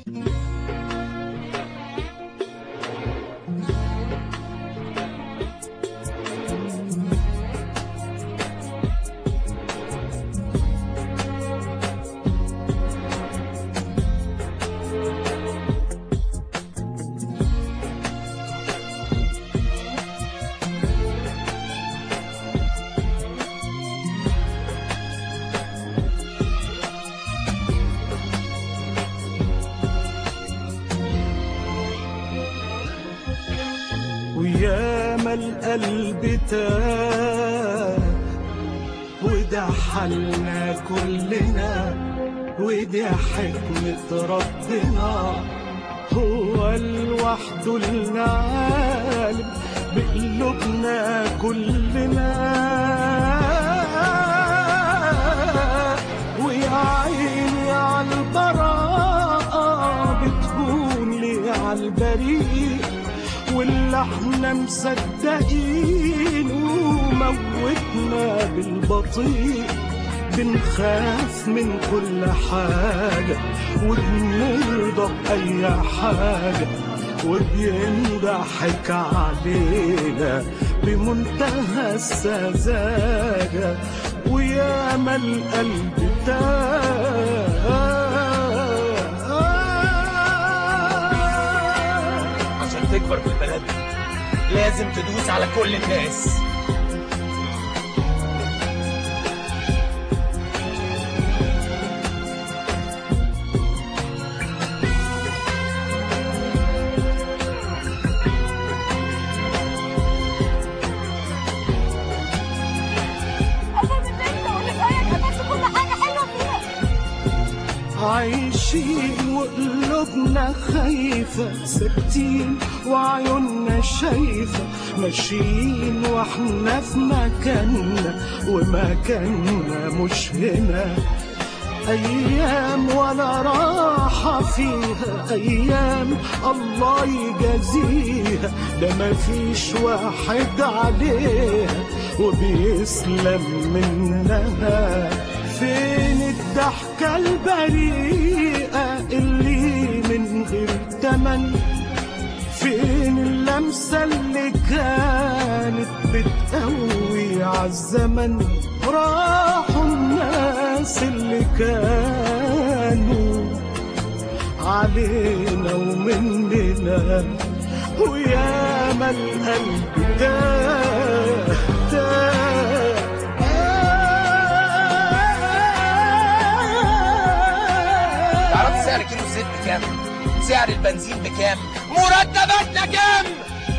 ويا ما القلب تاه وده حالنا كلنا ودي حكمة ربنا هو لوحده العالم بقلوبنا كلنا ويا عيني على البراءة بتهون لي على البريء واللي احنا مصدقين وموتنا بالبطيء بنخاف من كل حاجة وبنرضى بأي حاجة وبينضحك علينا بمنتهى السذاجة ويا ما القلب تاه عشان تكبر في البلد دي لازم تدوس على كل الناس أنا من أنت واللي رأيك عملت كل حاجة حلوة فيها عايشين وقلوبنا خايفة ساكتين وعيوننا شايفة ماشيين واحنا في مكاننا ومكاننا مش هنا أيام ولا راحة فيها أيام الله يجازيها ده مفيش واحد عليها وبيسلم منها فين الضحكة البريئة اللي من غير تمن فين اللمسة اللي كانت بتقوي عالزمن راحوا الناس اللي كانوا علينا ومننا ويا ما القلب تاه تاه تعرف سعر كيلو الزيت بكام؟ سعر البنزين بكام؟ مرتباتنا كام؟